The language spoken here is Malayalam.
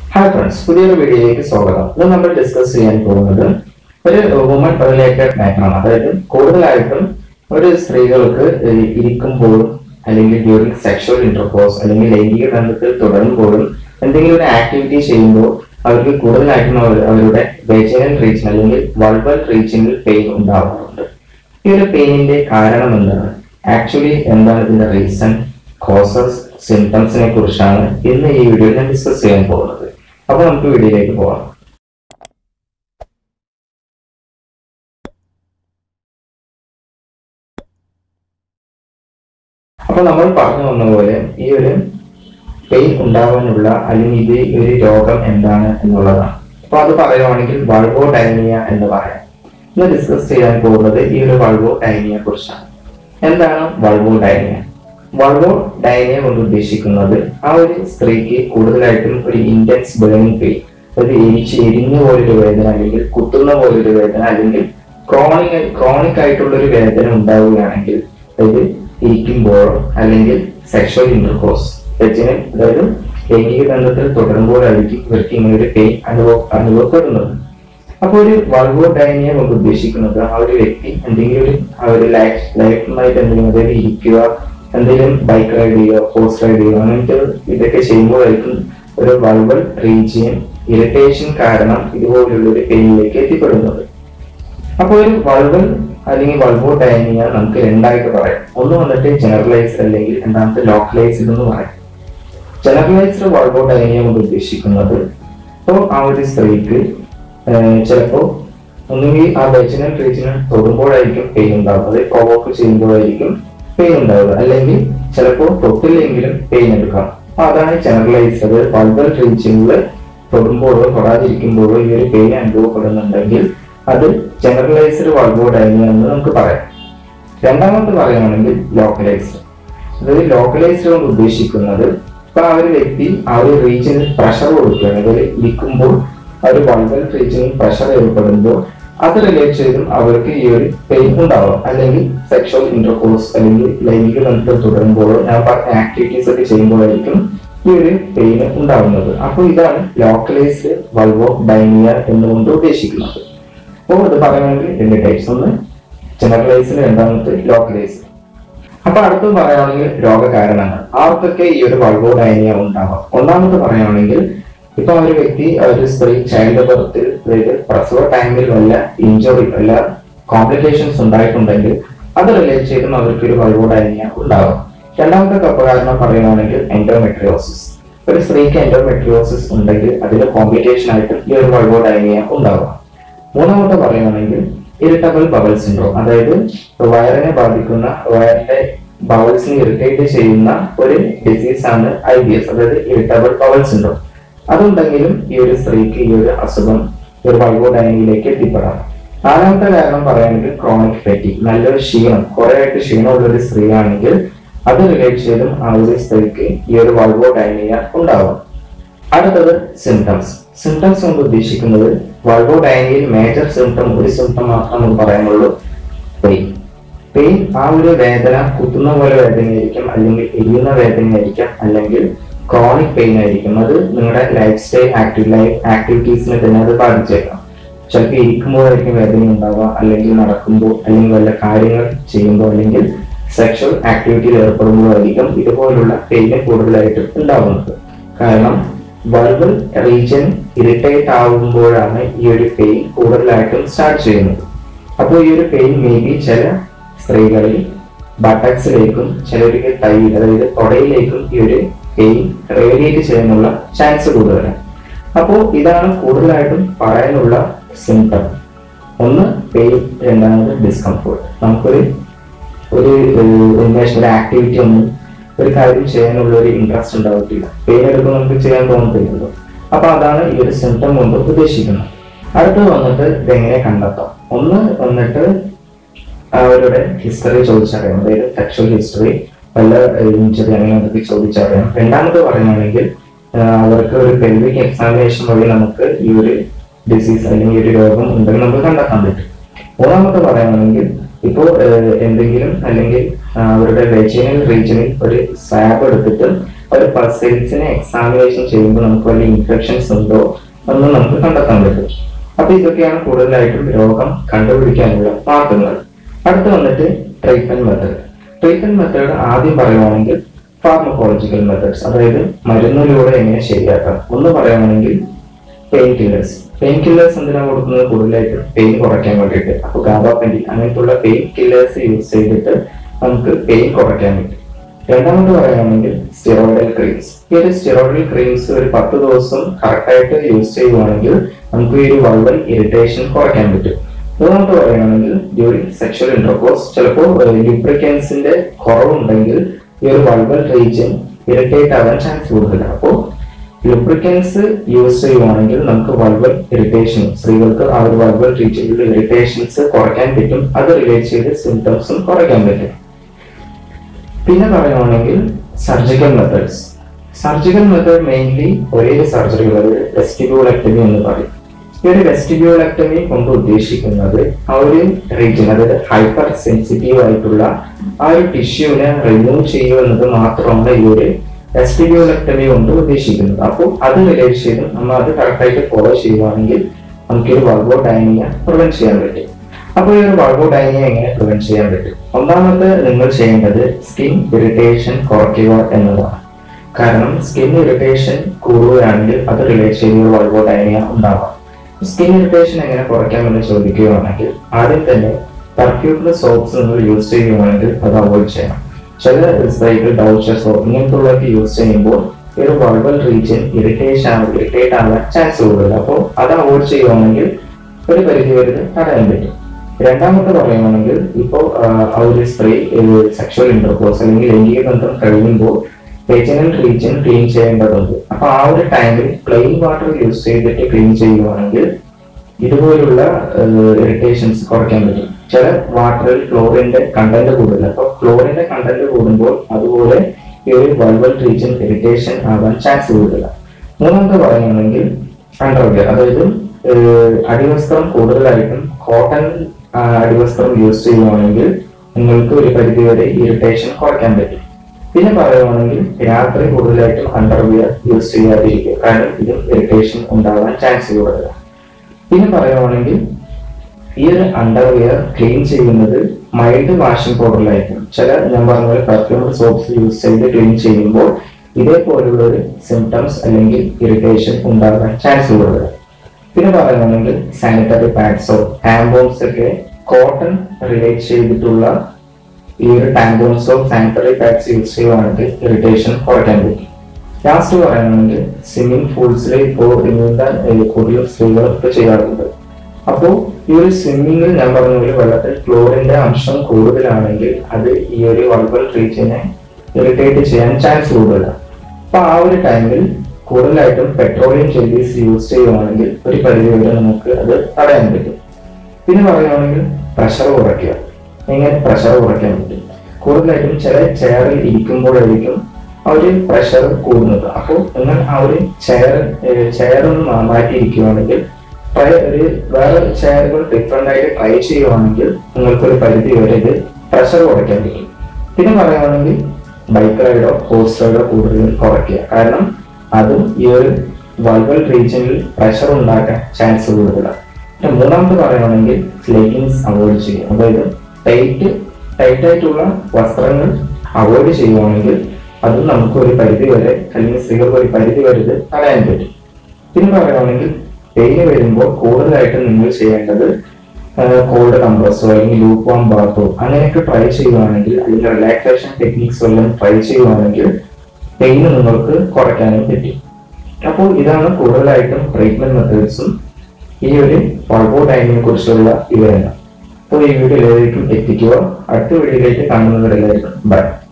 ഹായ് ഫ്രണ്ട്സ് പുതിയൊരു വീഡിയോയിലേക്ക് സ്വാഗതം ഇന്ന് നമ്മൾ ഡിസ്കസ് ചെയ്യാൻ പോകുന്നത് ഒരു വുമൺ റിലേറ്റഡ് മാറ്ററാണ് അതായത് കൂടുതലായിട്ടും ഒരു സ്ത്രീകൾക്ക് ഏഹ് ഇരിക്കുമ്പോഴും അല്ലെങ്കിൽ ഡ്യൂറിങ് സെക്ഷൽ ഇന്റർകോഴ്സ് അല്ലെങ്കിൽ ലൈംഗിക ബന്ധത്തിൽ തുടരുമ്പോഴും എന്തെങ്കിലും ഒരു ആക്ടിവിറ്റി ചെയ്യുമ്പോൾ അവർക്ക് കൂടുതലായിട്ടും അവർ- അവരുടെ വെജനൽ റീജിയൻ അല്ലെങ്കിൽ വൾവൽ റീജിയനിൽ പെയിൻ ഉണ്ടാവാറുണ്ട് ഈ ഒരു പെയിനിന്റെ കാരണം എന്താണ് ആക്ച്വലി എന്താണ് ഇതിന്റെ റീസൺ കോസസ് സിംറ്റംസിനെ കുറിച്ചാണ് ഇന്ന് ഈ വീഡിയോയിൽ ഞാൻ ഡിസ്കസ് ചെയ്യാൻ പോകുന്നത് അപ്പൊ നമുക്ക് വീഡിയോയിലേക്ക് പോകാം അപ്പൊ നമ്മൾ പറഞ്ഞു വന്ന പോലെ ഈ ഒരു പെയിൻ ഉണ്ടാവാനുള്ള അല്ലെങ്കിൽ ഇത് ഈ ഒരു രോഗം എന്താണ് എന്നുള്ളതാണ് അപ്പൊ അത് പറയുവാണെങ്കിൽ വൾവോ ഡൈനിയ എന്ന് പറയാം ഇന്ന് ഡിസ്കസ് ചെയ്യാൻ പോകുന്നത് ഈ ഒരു വൾവോ ഡൈനിയെ കുറിച്ചാണ് എന്താണ് വൾവോ ഡൈനിയ വൾവോ ഡൈനിയ കൊണ്ട് ഉദ്ദേശിക്കുന്നത് ആ ഒരു സ്ത്രീക്ക് കൂടുതലായിട്ടും ഒരു ഇന്റൻസ് ബേണിംഗ് പെയിൻ ഒരു എരിച്ച് എരിഞ്ഞ പോലൊരു വേദന അല്ലെങ്കിൽ കുത്തുന്ന പോലൊരു വേദന അല്ലെങ്കിൽ ക്രോണിക് ക്രോണിക് ആയിട്ടുള്ള ഒരു വേദന ഉണ്ടാവുകയാണെങ്കിൽ അതായത് ഇരിക്കുമ്പോഴോ അല്ലെങ്കിൽ സെക്ഷൽ ഇന്റർകോഴ്സ് വെച്ചിന് അതായത് ലൈംഗിക ബന്ധത്തിൽ തുടരുമ്പോഴായിരിക്കും ഇവർക്ക് ഇങ്ങനെ ഒരു പെയിൻ അനുഭവ അനുഭവപ്പെടുന്നത് അപ്പൊ ഒരു വൾവോ ഡൈനിയ കൊണ്ട് ഉദ്ദേശിക്കുന്നത് ആ ഒരു വ്യക്തി എന്തെങ്കിലും ഒരു ആ ഒരു ലൈഫ് ലൈഫുമായിട്ട് എന്തെങ്കിലും അതായത് ഇരിക്കുക എന്തെങ്കിലും ബൈക്ക് റൈഡ് ചെയ്യുക ഹോഴ്സ് റൈഡ് ചെയ്യുക അങ്ങനത്തെ ഇതൊക്കെ ചെയ്യുമ്പോഴായിരിക്കും ഒരു വൾവൽ റീജിയൻ ഇറിറ്റേഷൻ കാരണം ഇതുപോലുള്ള ഒരു പെയിനിലേക്ക് എത്തിപ്പെടുന്നത് അപ്പൊ ഒരു വൾവൽ അല്ലെങ്കിൽ വൾവോ ഡൈനിയ നമുക്ക് രണ്ടായിട്ട് പറയാം ഒന്ന് വന്നിട്ട് ജനറലൈസ്ഡ് അല്ലെങ്കിൽ രണ്ടാമത്തെ ലോക്കലൈസ്ഡ് എന്ന് പറയാം ജനറലൈസ്ഡ് വൾവോ ഡൈനിയ കൊണ്ട് ഉദ്ദേശിക്കുന്നത് ഇപ്പോൾ ആ ഒരു സ്ത്രീക്ക് ചിലപ്പോൾ ഒന്നുകിൽ ആ വെജിനൽ റീജിയനിൽ തൊടുമ്പോഴായിരിക്കും പെയിൻ ഉണ്ടാവുന്നത് പ്രൊവോക്ക് ചെയ്യുമ്പോഴായിരിക്കും പെയിൻ ഉണ്ടാവുക അല്ലെങ്കിൽ ചിലപ്പോൾ തൊട്ടില്ലെങ്കിലും പെയിൻ എടുക്കാം അപ്പൊ അതാണ് ജനറലൈസ്ഡ് വൾവൽ റീജിയനിൽ തൊടുമ്പോഴോ തൊടാതിരിക്കുമ്പോഴോ ഈ ഒരു പെയിൻ അനുഭവപ്പെടുന്നുണ്ടെങ്കിൽ അത് ജനറലൈസ്ഡ് വൾവോ ഡൈനിയ എന്ന് നമുക്ക് പറയാം രണ്ടാമത്തെ പറയുകയാണെങ്കിൽ ലോക്കലൈസ്ഡ് അതായത് ലോക്കലൈസ്ഡ് കൊണ്ട് ഉദ്ദേശിക്കുന്നത് ഇപ്പൊ ആ ഒരു വ്യക്തി ആ ഒരു റീജിയനിൽ പ്രഷർ കൊടുക്കുകയാണ് അതായത് ഇരിക്കുമ്പോൾ ആ ഒരു വൾവൽ റീജിയനിൽ പ്രഷർ ഏർപ്പെടുമ്പോൾ അത് റിലേറ്റ് ചെയ്തും അവർക്ക് ഈ ഒരു പെയിൻ ഉണ്ടാവും അല്ലെങ്കിൽ സെക്ഷൽ ഇന്റർകോഴ്സ് അല്ലെങ്കിൽ ലൈംഗിക ബന്ധത്തിൽ തുടരുമ്പോഴോ ഞാൻ പറഞ്ഞ ആക്ടിവിറ്റീസ് ഒക്കെ ചെയ്യുമ്പോഴായിരിക്കും ഈ ഒരു പെയിൻ ഉണ്ടാവുന്നത് അപ്പോൾ ഇതാണ് ലോക്കലൈസ്ഡ് വൾവോ ഡൈനിയ എന്നുകൊണ്ട് ഉദ്ദേശിക്കുന്നത് അപ്പോൾ ഇത് പറയുകയാണെങ്കിൽ രണ്ട് ടൈപ്സ് ഒന്ന് ജനറലൈസ്ഡ് രണ്ടാമത്തെ ലോക്കലൈസ്ഡ് അപ്പൊ അടുത്തത് പറയുകയാണെങ്കിൽ രോഗകാരണങ്ങൾ ആർക്കൊക്കെ ഈ ഒരു വൾവോ ഡൈനിയ ഉണ്ടാവാം ഒന്നാമത് പറയുകയാണെങ്കിൽ ഇപ്പൊ ഒരു വ്യക്തി ഒരു സ്ത്രീ ചൈൽഡ് ബർത്തിൽ അതായത് പ്രസവ ടൈമിൽ വല്ല ഇഞ്ചുറി വല്ല കോംപ്ലിക്കേഷൻസ് ഉണ്ടായിട്ടുണ്ടെങ്കിൽ അത് റിലേറ്റ് ചെയ്തും അവർക്ക് ഒരു വൾവോ ഡൈനിയ ഉണ്ടാവാം രണ്ടാമത്തെ കപ്പ് കാരണം പറയുകയാണെങ്കിൽ എൻഡോമെട്രിയോസിസ് ഒരു സ്ത്രീക്ക് എൻഡോമെട്രിയോസിസ് ഉണ്ടെങ്കിൽ അതിന് കോംപ്ലിക്കേഷൻ ആയിട്ട് ഈ ഒരു വൾവോ ഡൈനിയ ഉണ്ടാവാം മൂന്നാമത്തെ പറയുകയാണെങ്കിൽ ഇറിറ്റബിൾ ബബൽ സിൻഡ്രോം അതായത് വയറിനെ ബാധിക്കുന്ന വയറിന്റെ ബവൽസിനെ ഇറിറ്റേറ്റ് ചെയ്യുന്ന ഒരു ഡിസീസ് ആണ് ഐ ബി എസ് അതായത് ഇറിറ്റബിൾ ബവൽ സിൻഡ്രോം അതുണ്ടെങ്കിലും ഈ ഒരു സ്ത്രീക്ക് ഈ ഒരു അസുഖം ഈ ഒരു വൈബോഡൈനിയിലേക്ക് എത്തിപ്പെടാം നാലാമത്തെ കാരണം പറയുകയാണെങ്കിൽ ക്രോണിക് ഫാറ്റിക് നല്ലൊരു ക്ഷീണം കുറെ ആയിട്ട് ക്ഷീണമുള്ള ഒരു സ്ത്രീ ആണെങ്കിൽ അത് റിലേറ്റ് ചെയ്തും ആ ഒരു സ്ത്രീക്ക് ഈ ഒരു വൾവോഡൈനിയ ഉണ്ടാവും അടുത്തത് സിംറ്റംസ് സിംറ്റംസ് കൊണ്ട് ഉദ്ദേശിക്കുന്നത് വൾവോഡൈനിയയിൽ മേജർ സിംറ്റം ഒരു സിംറ്റം മാത്രം നമുക്ക് പറയാനുള്ളൂ പെയിൻ പെയിൻ ആ ഒരു വേദന കുത്തുന്ന പോലെ വേദനയായിരിക്കും അല്ലെങ്കിൽ എരിയുന്ന വേദനയായിരിക്കാം അല്ലെങ്കിൽ ക്രോണിക് പെയിൻ ആയിരിക്കും അത് നിങ്ങളുടെ ലൈഫ് സ്റ്റൈൽ ആക്റ്റീവ് ലൈഫ് ആക്ടിവിറ്റീസിനെ തന്നെ അത് ബാധിച്ചേക്കാം ചിലപ്പോൾ ഇരിക്കുമ്പോഴായിരിക്കും വേദന ഉണ്ടാവുക അല്ലെങ്കിൽ നടക്കുമ്പോൾ അല്ലെങ്കിൽ വല്ല കാര്യങ്ങൾ ചെയ്യുമ്പോൾ അല്ലെങ്കിൽ സെക്ഷൽ ആക്ടിവിറ്റിയിൽ ഏർപ്പെടുമ്പോഴായിരിക്കും ഇതുപോലുള്ള പെയിന് കൂടുതലായിട്ട് ഉണ്ടാവുന്നത് കാരണം വൾവൽ റീജിയൻ ഇറിറ്റേറ്റ് ആവുമ്പോഴാണ് ഈ ഒരു പെയിൻ കൂടുതലായിട്ടും സ്റ്റാർട്ട് ചെയ്യുന്നത് അപ്പോൾ ഈ ഒരു പെയിൻ മേ ബി ചില സ്ത്രീകളിൽ ബട്ടക്സിലേക്കും ചിലർക്ക് തൈ അതായത് തൊടയിലേക്കും ഈ ഒരു പെയിൻ റേഡിയേറ്റ് ചെയ്യാനുള്ള ചാൻസ് കൂടുതലാണ് അപ്പോൾ ഇതാണ് കൂടുതലായിട്ടും പറയാനുള്ള സിംറ്റം ഒന്ന് പെയിൻ രണ്ടാമത് ഡിസ്കംഫോർട്ട് നമുക്കൊരു ഒരു ഉന്മേഷം ഒരു ആക്ടിവിറ്റി ഒന്നും ഒരു കാര്യം ചെയ്യാനുള്ള ഒരു ഇൻട്രസ്റ്റ് ഉണ്ടാവത്തില്ല പെയിൻ എടുക്കുമ്പോൾ നമുക്ക് ചെയ്യാൻ തോന്നത്തില്ലല്ലോ അപ്പൊ അതാണ് ഈ ഒരു സിംറ്റം കൊണ്ട് ഉദ്ദേശിക്കുന്നത് അടുത്തത് വന്നിട്ട് ഇതെങ്ങനെ കണ്ടെത്താം ഒന്ന് വന്നിട്ട് അവരുടെ ഹിസ്റ്ററി ചോദിച്ചറിയാം അതായത് സെക്ഷൽ ഹിസ്റ്ററി വല്ല ഇഞ്ചറി അങ്ങനെ അതൊക്കെ ചോദിച്ചറിയാം രണ്ടാമത് പറയുകയാണെങ്കിൽ ആഹ് അവർക്ക് ഒരു പെൽവിക് എക്സാമിനേഷൻ വഴി നമുക്ക് ഈ ഒരു ഡിസീസ് അല്ലെങ്കിൽ ഈ ഒരു രോഗം ഉണ്ടെങ്കിൽ നമുക്ക് കണ്ടെത്താൻ പറ്റും മൂന്നാമത്തെ പറയുകയാണെങ്കിൽ ഇപ്പോൾ എന്തെങ്കിലും അല്ലെങ്കിൽ ആ, അവരുടെ വെജിനൽ റീജിയനിൽ ഒരു സ്വാബ് എടുത്തിട്ട് ഒരു പൾസേഴ്സിനെ എക്സാമിനേഷൻ ചെയ്യുമ്പോൾ നമുക്ക് വല്ല ഇൻഫെക്ഷൻസ് ഉണ്ടോ എന്ന് നമുക്ക് കണ്ടെത്താൻ പറ്റും അപ്പൊ ഇതൊക്കെയാണ് കൂടുതലായിട്ടും രോഗം കണ്ടുപിടിക്കാനുള്ള മാർഗങ്ങൾ അടുത്ത് വന്നിട്ട് ട്രീറ്റ്മെന്റ് മെത്തേഡ് ട്രീറ്റ്മെന്റ് മെത്തേഡ് ആദ്യം പറയുവാണെങ്കിൽ ഫാർമക്കോളജിക്കൽ മെത്തേഡ്സ് അതായത് മരുന്നിലൂടെ എങ്ങനെ ശരിയാക്കാം ഒന്ന് പറയുകയാണെങ്കിൽ പെയിൻ കില്ലേഴ്സ് പെയിൻ കില്ലേഴ്സ് എന്തിനാണ് കൊടുക്കുന്നത് കൂടുതലായിട്ടും പെയിൻ കുറയ്ക്കാൻ വേണ്ടിയിട്ട് അപ്പൊ ഗാബാപെൻഡി അങ്ങനത്തുള്ള പെയിൻ കില്ലേഴ്സ് യൂസ് ചെയ്തിട്ട് നമുക്ക് പെയിൻ കുറയ്ക്കാൻ പറ്റും രണ്ടാമത് പറയുകയാണെങ്കിൽ സ്റ്റിറോയിഡൽ ക്രീംസ് ഈ ഒരു സ്റ്റിറോയിഡൽ ക്രീംസ് ഒരു പത്ത് ദിവസം കറക്റ്റായിട്ട് യൂസ് ചെയ്യുവാണെങ്കിൽ നമുക്ക് ഈ ഒരു വൾവൽ ഇറിറ്റേഷൻ കുറയ്ക്കാൻ പറ്റും മൂന്നാമത് പറയുകയാണെങ്കിൽ ഡ്യൂറിങ് സെക്ഷൽ ഇന്റർകോഴ്സ് ചിലപ്പോൾ ലിബ്രിക്കൻസിന്റെ കുറവുണ്ടെങ്കിൽ ഈ ഒരു വൾവൽ റീജിയൻ ഇറിറ്റേറ്റ് ആവാൻ ചാൻസ് കൂടുതലാണ് അപ്പോൾ ലുബ്രിക്കൻസ് യൂസ് ചെയ്യുവാണെങ്കിൽ നമുക്ക് വൾവൽ ഇറിറ്റേഷൻ സ്ത്രീകൾക്ക് ആ ഒരു വൾവൽ റീജിയനിലുള്ള ഇറിറ്റേഷൻസ് കുറയ്ക്കാൻ പറ്റും അത് റിലേറ്റ് ചെയ്ത് സിംറ്റംസും കുറയ്ക്കാൻ പറ്റും പിന്നെ പറയുവാണെങ്കിൽ surgical methods surgical method mainly ഒരേ സർജറികൾ അതായത് വെസ്റ്റിബ്യൂളക്ടമി എന്ന് പറയും ഈ ഒരു വെസ്റ്റിബ്യൂളക്ടമി കൊണ്ട് ഉദ്ദേശിക്കുന്നത് ആ ഒരു റീജിയൻ അതായത് ഹൈപ്പർ സെൻസിറ്റീവ് ആയിട്ടുള്ള ആ ഒരു ടിഷ്യൂവിനെ റിമൂവ് ചെയ്യുക എന്നത് മാത്രമാണ് ഈ ഒരു വെസ്റ്റിബ്യൂളക്ടമി കൊണ്ട് ഉദ്ദേശിക്കുന്നത് അപ്പോൾ അത് റിലേറ്റ് ചെയ്ത് നമ്മൾ അത് കറക്റ്റായിട്ട് ഫോളോ ചെയ്യുവാണെങ്കിൽ നമുക്ക് ഒരു വൾവോഡൈനിയ പ്രിവെന്റ് ചെയ്യാൻ പറ്റും അപ്പോൾ ഈ ഒരു വൾവോഡൈനിയ എങ്ങനെ പ്രിവെന്റ് ചെയ്യാൻ പറ്റും ഒന്നാമത്തെ നിങ്ങൾ ചെയ്യേണ്ടത് സ്കിൻ ഇറിറ്റേഷൻ കുറയ്ക്കുക എന്നതാണ് കാരണം സ്കിൻ ഇറിറ്റേഷൻ കൂടുകയാണെങ്കിൽ അത് റിലേറ്റ് ചെയ്ത് വൾവോഡൈനിയ ഉണ്ടാവാം സ്കിൻ ഇറിറ്റേഷൻ എങ്ങനെ കുറയ്ക്കാമെന്ന് ചോദിക്കുകയാണെങ്കിൽ ആദ്യം തന്നെ പെർഫ്യൂംഡ് സോപ്സ് നിങ്ങൾ യൂസ് ചെയ്യുകയാണെങ്കിൽ അത് അവോയ്ഡ് ചെയ്യണം ചില സൈക്കിൾ ഡൗച്ചർ സോപ്പ് ഇങ്ങനത്തുള്ളതൊക്കെ യൂസ് ചെയ്യുമ്പോൾ ഈ ഒരു വൾവൽ റീജിയൻ ഇറിറ്റേഷൻ ഇറിറ്റേറ്റ് ആവാൻ ചാൻസ് കൂടുതൽ അപ്പോൾ അത് അവോയ്ഡ് ചെയ്യുകയാണെങ്കിൽ ഒരു പരിധി വരെ ഇത് തടയാൻ പറ്റും രണ്ടാമത്തെ പറയുകയാണെങ്കിൽ ഇപ്പോൾ ആ ഒരു സ്ത്രീ സെക്ഷൽ ഇന്റർകോഴ്സ് അല്ലെങ്കിൽ ലൈംഗിക ബന്ധം കഴിയുമ്പോൾ വെജിനൽ റീജിയൻ ക്ലീൻ ചെയ്യേണ്ടതുണ്ട് അപ്പൊ ആ ഒരു ടൈമിൽ പ്ലെയിൻ വാട്ടർ യൂസ് ചെയ്തിട്ട് ക്ലീൻ ചെയ്യുവാണെങ്കിൽ ഇതുപോലുള്ള ഇറിറ്റേഷൻസ് കുറയ്ക്കാൻ പറ്റും ചില വാട്ടറിൽ ക്ലോറിന്റെ കണ്ടന്റ് കൂടുതൽ അപ്പൊ ക്ലോറിന്റെ കണ്ടന്റ് കൂടുമ്പോൾ അതുപോലെ ഈ ഒരു വൾവൽ റീജിയൻ ഇറിറ്റേഷൻ ആവാൻ ചാൻസ് കൂടുതലാണ് മൂന്നാമത്തെ പറയുകയാണെങ്കിൽ അണ്ടർവെയർ അതായത് ഏഹ്, അടിവസ്ത്രം കൂടുതലായിട്ടും കോട്ടൺ അടിവസ്ത്രം യൂസ് ചെയ്യുവാണെങ്കിൽ നിങ്ങൾക്ക് ഒരു പരിധി വരെ ഇറിറ്റേഷൻ കുറയ്ക്കാൻ പറ്റും പിന്നെ പറയുവാണെങ്കിൽ രാത്രി കൂടുതലായിട്ടും അണ്ടർവെയർ യൂസ് ചെയ്യാതിരിക്കുക കാരണം ഇത് ഇറിറ്റേഷൻ ഉണ്ടാവാൻ ചാൻസ് കൂടുതലാണ് പിന്നെ പറയുവാണെങ്കിൽ ഈ ഒരു അണ്ടർവെയർ ക്ലീൻ ചെയ്യുന്നത് മൈൽഡ് വാഷിംഗ് പൗഡറിലായിരിക്കും ചില ഞാൻ പറഞ്ഞ പോലെ പെർഫ്യൂംഡ് സോപ്സ് യൂസ് ചെയ്ത് ക്ലീൻ ചെയ്യുമ്പോൾ ഇതേപോലുള്ള ഒരു സിംറ്റംസ് അല്ലെങ്കിൽ ഇറിറ്റേഷൻ ഉണ്ടാകാൻ ചാൻസ് കൂടുതലാണ് പിന്നെ പറയുകയാണെങ്കിൽ സാനിറ്ററി പാഡ്സോ ടാമ്പോൺസ് ഒക്കെ കോട്ടൺ റിലേറ്റ് ചെയ്തിട്ടുള്ള ഈ ഒരു ടാമ്പോൺസോ സാനിറ്ററി പാഡ്സ് യൂസ് ചെയ്യുവാണെങ്കിൽ ഇറിറ്റേഷൻ കുറയ്ക്കാൻ പറ്റും ലാസ്റ്റ് പറയുകയാണെങ്കിൽ സ്വിമ്മിംഗ് പൂൾസിൽ ഇപ്പോൾ ഇന്നത്തെ കൂടുതലും സ്ത്രീകളൊക്കെ ചെയ്യാറുണ്ട് അപ്പോൾ ഈ ഒരു സ്വിമ്മിങ്ങിൽ ഞാൻ പറഞ്ഞ പോലെ വെള്ളത്തിൽ ക്ലോറിന്റെ അംശം കൂടുതലാണെങ്കിൽ അത് ഈ ഒരു വൾബൽ റീജിയനെ ഇറിറ്റേറ്റ് ചെയ്യാൻ ചാൻസ് കൂടുതലാണ് അപ്പൊ ആ ഒരു ടൈമിൽ കൂടുതലായിട്ടും പെട്രോളിയം ജെല്ലീസ് യൂസ് ചെയ്യുവാണെങ്കിൽ ഒരു പരിധി വരെ നമുക്ക് അത് തടയാൻ പറ്റും പിന്നെ പറയുകയാണെങ്കിൽ പ്രഷർ കുറയ്ക്കുക എങ്ങനെ പ്രഷർ കുറയ്ക്കാൻ പറ്റും കൂടുതലായിട്ടും ചില ചെയറിൽ ഇരിക്കുമ്പോഴായിരിക്കും ആ ഒരു പ്രഷർ കൂടുന്നത് അപ്പോൾ നിങ്ങൾ ആ ഒരു ചെയർ ചെയർ ഒന്ന് മാ- മാറ്റിയിരിക്കുകയാണെങ്കിൽ ട്രൈ ഒരു വേറെ ചെയറുകൾ ഡിഫറെന്റ് ആയിട്ട് ട്രൈ ചെയ്യുവാണെങ്കിൽ നിങ്ങൾക്ക് ഒരു പരിധി വരെ ഇത് പ്രഷർ കുറയ്ക്കാൻ പറ്റും പിന്നെ പറയുകയാണെങ്കിൽ ബൈക്ക് റൈഡോ ഹോഴ്സ് റൈഡോ കൂടുതൽ കുറയ്ക്കുക കാരണം അതും ഈ ഒരു വൾവൽ റീജിയനിൽ പ്രഷർ ഉണ്ടാക്കാൻ ചാൻസ് കൂടുതലാണ് പിന്നെ മൂന്നാമത് പറയുകയാണെങ്കിൽ ലെഗിൻസ് അവോയ്ഡ് ചെയ്യുക അതായത് ടൈറ്റ് ടൈറ്റ് ആയിട്ടുള്ള വസ്ത്രങ്ങൾ അവോയ്ഡ് ചെയ്യുവാണെങ്കിൽ അതും നമുക്ക് ഒരു പരിധി വരെ അല്ലെങ്കിൽ സ്ത്രീകൾക്ക് ഒരു പരിധി വരെ ഇത് തടയാൻ പറ്റും പിന്നെ പറയുകയാണെങ്കിൽ പെയിന് വരുമ്പോൾ കൂടുതലായിട്ടും നിങ്ങൾ ചെയ്യേണ്ടത് കോൾഡ് കംപ്രസോ അല്ലെങ്കിൽ ലൂപ്പ് വാം ബാത്തോ അങ്ങനെയൊക്കെ ട്രൈ ചെയ്യുവാണെങ്കിൽ അല്ലെങ്കിൽ റിലാക്സേഷൻ ടെക്നിക്സ് വല്ലതും ട്രൈ ചെയ്യുവാണെങ്കിൽ പെയിന് നിങ്ങൾക്ക് കുറയ്ക്കാനും പറ്റും അപ്പോൾ ഇതാണ് കൂടുതലായിട്ടും ട്രീറ്റ്മെന്റ് മെത്തേഡ്സും ഈ ഒരു പൾബോഡൈനിനെ കുറിച്ചുള്ള വിവരങ്ങൾ അപ്പോൾ ഈ വീഡിയോ എല്ലാവർക്കും എത്തിക്കുക അടുത്ത വീഡിയോയിലേക്ക് കാണുന്നവരെല്ലാവർക്കും ബൈ